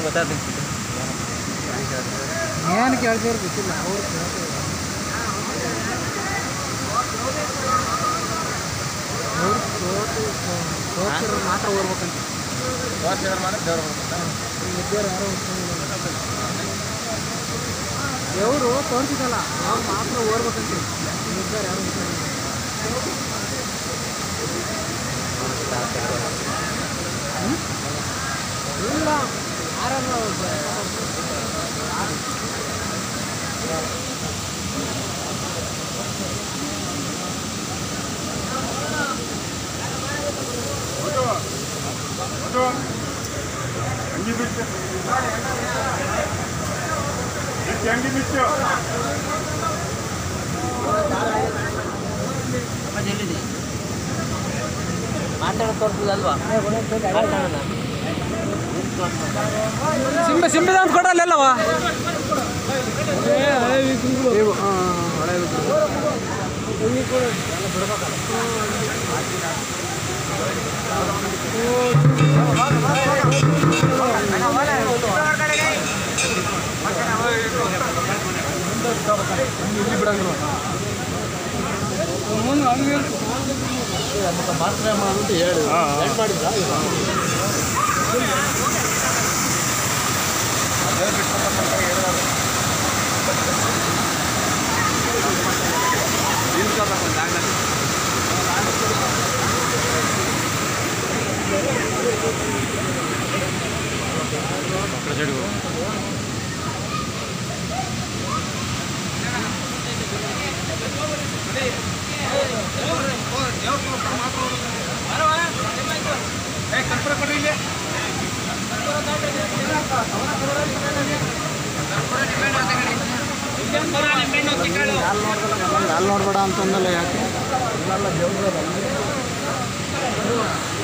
ಗೊತ್ತಾಗ್ತೈತಿ ಏನು ಕೇಳ್ತೀರ ಗೊತ್ತಿಲ್ಲ ಅವ್ರು ಕೇಳ್ತಾರೆ ಅವ್ರು ಸೋತು ಸೋತಿರೋರು ಮಾತ್ರ ಓಡ್ಬೇಕಂತ ತೋರಿಸಿದ್ರೆ ಮಾತ್ರ ದೇವ್ರು ಬರ್ತಾರೆ ಇದ್ದೇರು ಯಾರೋ ದೇವರು ತೋರಿಸಿದಲ್ಲ ಅವ್ರು ಮಾತ್ರ ಓಡ್ಬೇಕಂತೆ ಇದ್ದಾರೆ ಯಾರು ಇಲ್ಲ ಯಾರನ್ನು ಅಂಗಿ ಬಿಟ್ಟು ಬಿಟ್ಟು ಅಂಗಿ ಬಿಟ್ಟು ಎಲ್ಲಿದೆ ಮಾತಾಡೋದು ತೋರಿಸೋದಲ್ವಾ ಮಾತಾಡೋಣ ಸಿಂಬೆ ಸಿಂಬೆದ ಅಂತ ಕೊಡಲ್ಲವ ಅಲ್ಲಿ ನೋಡ್ಬೇಡ ಅಂತಂದಲ್ಲ ಯಾಕೆ